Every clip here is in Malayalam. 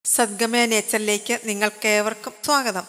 സദ്ഗമയ നേച്ചറിലേക്ക് നിങ്ങൾക്കേവർക്കും സ്വാഗതം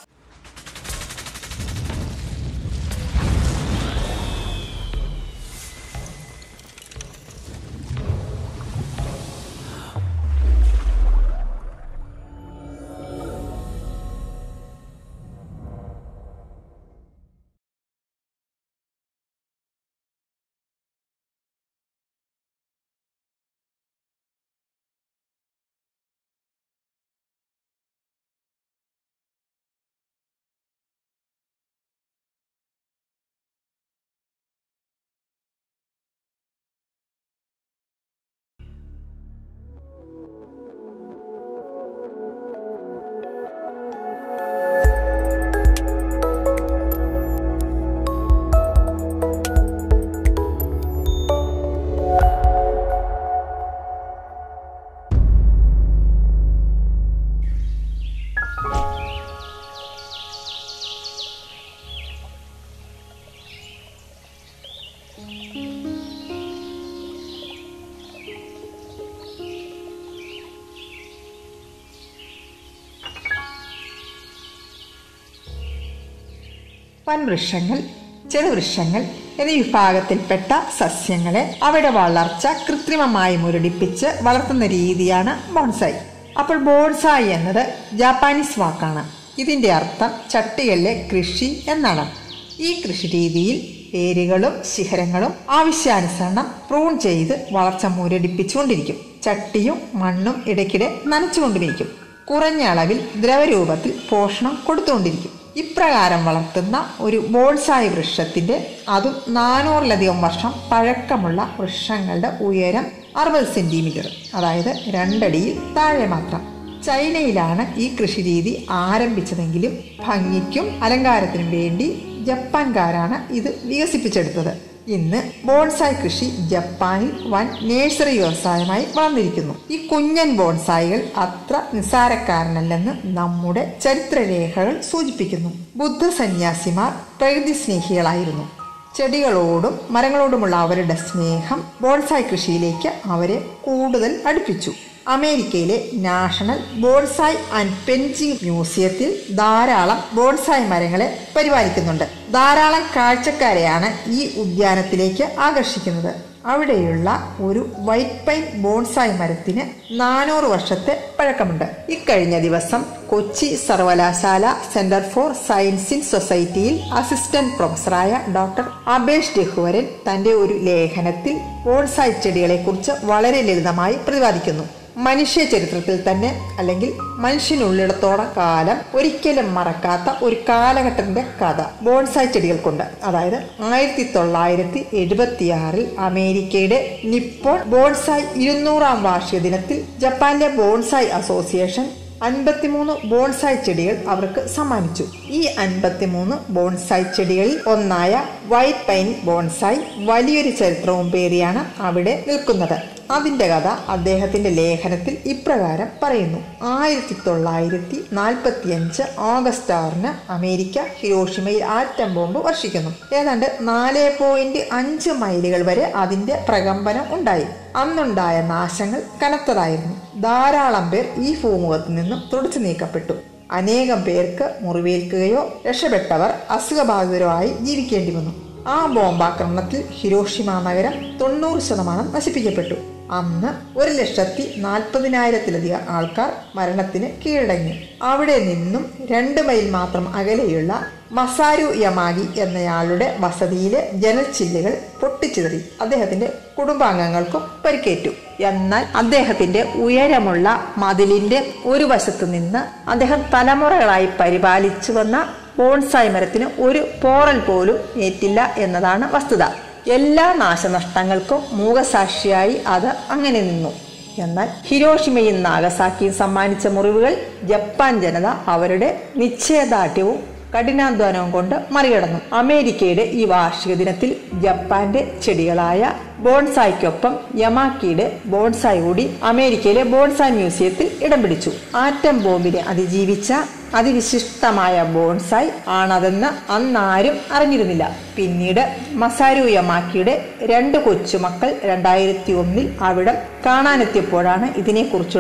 വൻവൃക്ഷങ്ങൾ ചെറുവൃക്ഷങ്ങൾ എന്നീ വിഭാഗത്തിൽപ്പെട്ട സസ്യങ്ങളെ അവയുടെ വളർച്ച കൃത്രിമമായി മുരടിപ്പിച്ച് വളർത്തുന്ന രീതിയാണ് ബോൺസായി അപ്പോൾ ബോൺസായി എന്നത് ജാപ്പാനീസ് വാക്കാണ് ഇതിൻ്റെ അർത്ഥം ചട്ടികളിലെ കൃഷി എന്നാണ് ഈ കൃഷി രീതിയിൽ വേരുകളും ശിഖരങ്ങളും ആവശ്യാനുസരണം പ്രൂൺ ചെയ്ത് വളർച്ച മുരടിപ്പിച്ചുകൊണ്ടിരിക്കും ചട്ടിയും മണ്ണും ഇടയ്ക്കിടെ നനച്ചുകൊണ്ടിരിക്കും കുറഞ്ഞ അളവിൽ ദ്രവരൂപത്തിൽ പോഷണം കൊടുത്തുകൊണ്ടിരിക്കും ഇപ്രകാരം വളർത്തുന്ന ഒരു ബോൺസായി വൃക്ഷത്തിന്റെ അതും നാനൂറിലധികം വർഷം പഴക്കമുള്ള വൃക്ഷങ്ങളുടെ ഉയരം അറുപത് സെന്റിമീറ്റർ അതായത് രണ്ടടിയിൽ താഴെ മാത്രം ചൈനയിലാണ് ഈ കൃഷിരീതി ആരംഭിച്ചതെങ്കിലും ഭംഗിക്കും അലങ്കാരത്തിനും വേണ്ടി ജപ്പാൻകാരാണ് ഇത് വികസിപ്പിച്ചെടുത്തത് ഇന്ന് ബോൺസായി കൃഷി ജപ്പാനിൽ വൻ നേഴ്സറി വ്യവസായമായി വളർന്നിരിക്കുന്നു ഈ കുഞ്ഞൻ ബോൺസായികൾ അത്ര നിസ്സാരക്കാരനല്ലെന്ന് നമ്മുടെ ചരിത്രരേഖകൾ സൂചിപ്പിക്കുന്നു ബുദ്ധ സന്യാസിമാർ പ്രകൃതി സ്നേഹികളായിരുന്നു ചെടികളോടും മരങ്ങളോടുമുള്ള അവരുടെ സ്നേഹം ബോൺസായി കൃഷിയിലേക്ക് അവരെ കൂടുതൽ അടുപ്പിച്ചു അമേരിക്കയിലെ നാഷണൽ ബോൺസായി ആൻഡ് പെൻജിങ് മ്യൂസിയത്തിൽ ധാരാളം ബോൺസായി മരങ്ങളെ പരിപാലിക്കുന്നുണ്ട് ധാരാളം കാഴ്ചക്കാരെയാണ് ഈ ഉദ്യാനത്തിലേക്ക് ആകർഷിക്കുന്നത് അവിടെയുള്ള ഒരു വൈറ്റ് പൈൻ ബോൺസായി മരത്തിന് നാനൂറ് വർഷത്തെ പഴക്കമുണ്ട് ഇക്കഴിഞ്ഞ ദിവസം കൊച്ചി സർവകലാശാല സെന്റർ ഫോർ സയൻസ് ഇൻ സൊസൈറ്റിയിൽ അസിസ്റ്റന്റ് പ്രൊഫസറായ ഡോക്ടർ അബേഷ് ഡെഹുവരൻ തന്റെ ഒരു ലേഖനത്തിൽ ബോൺസായി ചെടികളെക്കുറിച്ച് വളരെ ലളിതമായി പ്രതിപാദിക്കുന്നു മനുഷ്യ ചരിത്രത്തിൽ തന്നെ അല്ലെങ്കിൽ മനുഷ്യനുള്ളിടത്തോളം കാലം ഒരിക്കലും മറക്കാത്ത ഒരു കാലഘട്ടത്തിന്റെ കഥ ബോൺസായി ചെടികൾക്കുണ്ട് അതായത് ആയിരത്തി തൊള്ളായിരത്തി എഴുപത്തിയാറിൽ അമേരിക്കയുടെ നിപ്പോൺ ബോൺസായി ഇരുന്നൂറാം വാർഷിക ദിനത്തിൽ ജപ്പാനിലെ ബോൺസായി അസോസിയേഷൻ അൻപത്തിമൂന്ന് ബോൺസായി ചെടികൾ അവർക്ക് സമ്മാനിച്ചു ഈ അൻപത്തിമൂന്ന് ബോൺസായി ചെടികളിൽ ഒന്നായ വൈറ്റ് പൈൻ ബോൺസായി വലിയൊരു ചരിത്രവും പേറിയാണ് അവിടെ നിൽക്കുന്നത് അതിന്റെ കഥ അദ്ദേഹത്തിന്റെ ലേഖനത്തിൽ ഇപ്രകാരം പറയുന്നു ആയിരത്തി തൊള്ളായിരത്തി നാൽപ്പത്തി അഞ്ച് ഓഗസ്റ്റ് ആറിന് അമേരിക്ക ഹിരോഷിമയിൽ ആറ്റം ബോംബ് വർഷിക്കുന്നു ഏതാണ്ട് നാല് പോയിന്റ് അഞ്ച് മൈലുകൾ വരെ അതിന്റെ പ്രകമ്പനം ഉണ്ടായി അന്നുണ്ടായ നാശങ്ങൾ കനത്തതായിരുന്നു ധാരാളം പേർ ഈ ഭൂമുഖത്ത് നിന്നും തുടച്ചു നീക്കപ്പെട്ടു അനേകം പേർക്ക് മുറിവേൽക്കുകയോ രക്ഷപ്പെട്ടവർ അസുഖബാധിതരോ ആയി ജീവിക്കേണ്ടി വന്നു ആ ബോംബാക്രമണത്തിൽ ഹിരോഷിമ നഗരം തൊണ്ണൂറ് ശതമാനം നശിപ്പിക്കപ്പെട്ടു അന്ന് ഒരു ലക്ഷത്തി നാൽപ്പതിനായിരത്തിലധികം ആൾക്കാർ മരണത്തിന് കീഴടങ്ങി അവിടെ നിന്നും രണ്ട് മൈൽ മാത്രം അകലെയുള്ള മസാരു യമാഗി എന്നയാളുടെ വസതിയിലെ ജനൽ ചില്ലുകൾ പൊട്ടിച്ചിതറി അദ്ദേഹത്തിന്റെ കുടുംബാംഗങ്ങൾക്കും പരിക്കേറ്റു എന്നാൽ അദ്ദേഹത്തിന്റെ ഉയരമുള്ള മതിലിന്റെ ഒരു വശത്തു നിന്ന് അദ്ദേഹം തലമുറകളായി പരിപാലിച്ചു വന്ന ബോൺസായി മരത്തിന് ഒരു പോറൽ പോലും ഏറ്റില്ല എന്നതാണ് വസ്തുത എല്ലാ നാശനഷ്ടങ്ങൾക്കും മൂകസാക്ഷിയായി അത് അങ്ങനെ നിന്നു എന്നാൽ ഹിരോഷിമയും നാഗസാക്കിയും സമ്മാനിച്ച മുറിവുകൾ ജപ്പാൻ ജനത അവരുടെ നിശ്ചയദാർഢ്യവും കഠിനാധ്വാനവും കൊണ്ട് മറികടന്നു അമേരിക്കയുടെ ഈ വാർഷിക ദിനത്തിൽ ജപ്പാന്റെ ചെടികളായ ബോൺസായിക്കൊപ്പം യമാക്കിയുടെ ബോൺസായി കൂടി അമേരിക്കയിലെ ബോൺസായി മ്യൂസിയത്തിൽ ഇടം പിടിച്ചു ആറ്റം ബോംബിനെ അതിജീവിച്ച അതിവിശിഷ്ടമായ ബോൺസായി ആണതെന്ന് അന്നാരും അറിഞ്ഞിരുന്നില്ല പിന്നീട് മസാരു യമാക്കിയുടെ രണ്ട് കൊച്ചുമക്കൾ രണ്ടായിരത്തി ഒന്നിൽ അവിടം കാണാനെത്തിയപ്പോഴാണ് ഇതിനെക്കുറിച്ചുള്ള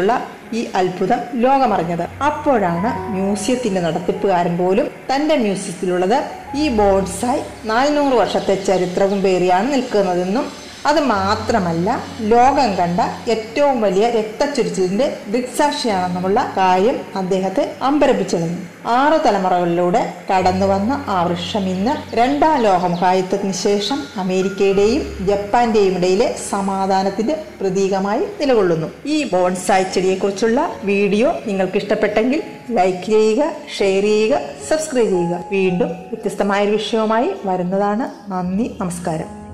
ഈ അത്ഭുതം ലോകമറിഞ്ഞത് അപ്പോഴാണ് മ്യൂസിയത്തിന്റെ നടത്തിപ്പുകാരൻ പോലും തന്റെ മ്യൂസിയത്തിലുള്ളത് ഈ ബോൺസായി നാനൂറ് വർഷത്തെ ചരിത്രവും പേറിയാണ് നിൽക്കുന്നതെന്നും അത് മാത്രമല്ല ലോകം കണ്ട ഏറ്റവും വലിയ രക്തച്ചൊരിച്ചിലിന്റെ ദൃക്സാക്ഷിയാണെന്നുമുള്ള കാര്യം അദ്ദേഹത്തെ അമ്പരപ്പിച്ചിരുന്നു ആറു തലമുറകളിലൂടെ കടന്നു വന്ന ആ വൃക്ഷം ഇന്ന് രണ്ടാം ലോകമഹായുദ്ധത്തിന് ശേഷം അമേരിക്കയുടെയും ജപ്പാന്റെയും ഇടയിലെ സമാധാനത്തിന്റെ പ്രതീകമായി നിലകൊള്ളുന്നു ഈ ബോൺസായി ചെടിയെക്കുറിച്ചുള്ള വീഡിയോ നിങ്ങൾക്ക് ഇഷ്ടപ്പെട്ടെങ്കിൽ ലൈക്ക് ചെയ്യുക ഷെയർ ചെയ്യുക സബ്സ്ക്രൈബ് ചെയ്യുക വീണ്ടും വ്യത്യസ്തമായ ഒരു വിഷയവുമായി വരുന്നതാണ് നന്ദി നമസ്കാരം